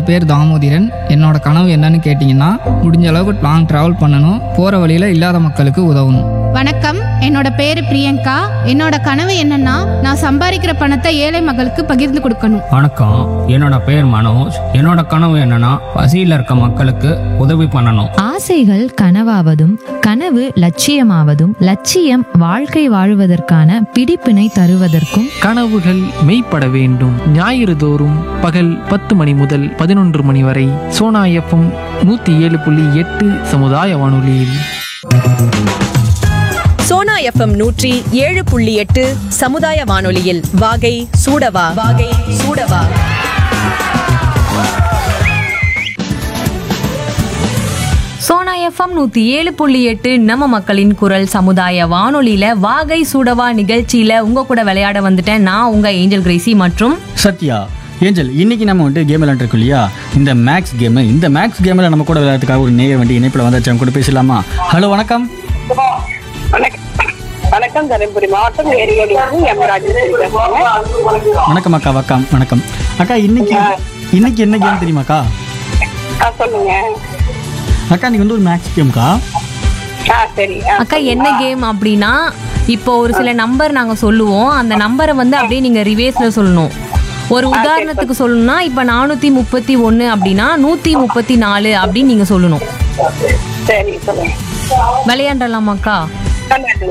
பேர் தாமோதிரன் என்னோட கனவு என்னன்னு கேட்டிங்கன்னா முடிஞ்ச அளவுக்கு லாங் ட்ராவல் பண்ணணும் போகிற வழியில் இல்லாத மக்களுக்கு உதவணும் வணக்கம் என்னோட பேரு பிரியங்கா என்னோட கனவு என்னன்னா நான் சம்பாதிக்கிற பணத்தை ஏழை மக்களுக்கு பகிர்ந்து கொடுக்கணும் வணக்கம் என்னோட பேர் மனோஜ் என்னோட கனவு என்னன்னா பசியில் இருக்க மக்களுக்கு உதவி பண்ணணும் ஆசைகள் கனவாவதும் கனவு லட்சியமாவதும் லட்சியம் வாழ்க்கை வாழுவதற்கான பிடிப்பினை தருவதற்கும் கனவுகள் மெய்ப்பட வேண்டும் ஞாயிறு தோறும் பகல் பத்து மணி முதல் பதினொன்று மணி வரை சோனா எஃப்எம் நூற்றி ஏழு புள்ளி எட்டு சமுதாய வானொலியில் சோனா எஃப்எம் நூற்றி ஏழு புள்ளி எட்டு சமுதாய வானொலியில் வாகை சூடவா வாகை சூடவா சோனா எஃப்எம் நூத்தி ஏழு புள்ளி எட்டு நம்ம மக்களின் குரல் சமுதாய வானொலியில வாகை சூடவா நிகழ்ச்சியில உங்க கூட விளையாட வந்துட்டேன் நான் உங்க ஏஞ்சல் கிரேசி மற்றும் சத்யா ஏஞ்சல் இன்னைக்கு நம்ம வந்துட்டு கேம் விளையாண்டுருக்கோம் இல்லையா இந்த மேக்ஸ் கேம் இந்த மேக்ஸ் கேமில் நம்ம கூட விளையாடுறதுக்காக ஒரு நேயர் வண்டி இணைப்பில் வந்தாச்சு அவங்க கூட பேசலாமா ஹலோ வணக்கம் வணக்கம் வணக்கம் தருமபுரி மாவட்டம் ஏரியோடி எம் ராஜேஸ்வரி பேசுறேன் வணக்கம் அக்கா வக்கம் வணக்கம் அக்கா இன்னைக்கு இன்னைக்கு என்ன கேம் தெரியுமாக்கா ஆ சொல்லுங்க அக்கா இன்னைக்கு வந்து ஒரு மேக்ஸ் கேம்க்கா ஆ சரி ஆ, அக்கா என்ன கேம் அப்படின்னா இப்போ ஒரு சில நம்பர் நாங்க சொல்லுவோம் அந்த நம்பரை வந்து அப்படியே நீங்க ரிவேஸ்ல சொல்லணும் ஒரு உதாரணத்துக்கு சொல்லணும்னா இப்போ நானூத்தி முப்பத்தி ஒன்னு அப்படின்னா நூத்தி முப்பத்தி நாலு அப்படின்னு நீங்க சொல்லணும் சரி சொல்லுங்க விளையாண்டலாமாக்கா விளையாடுங்க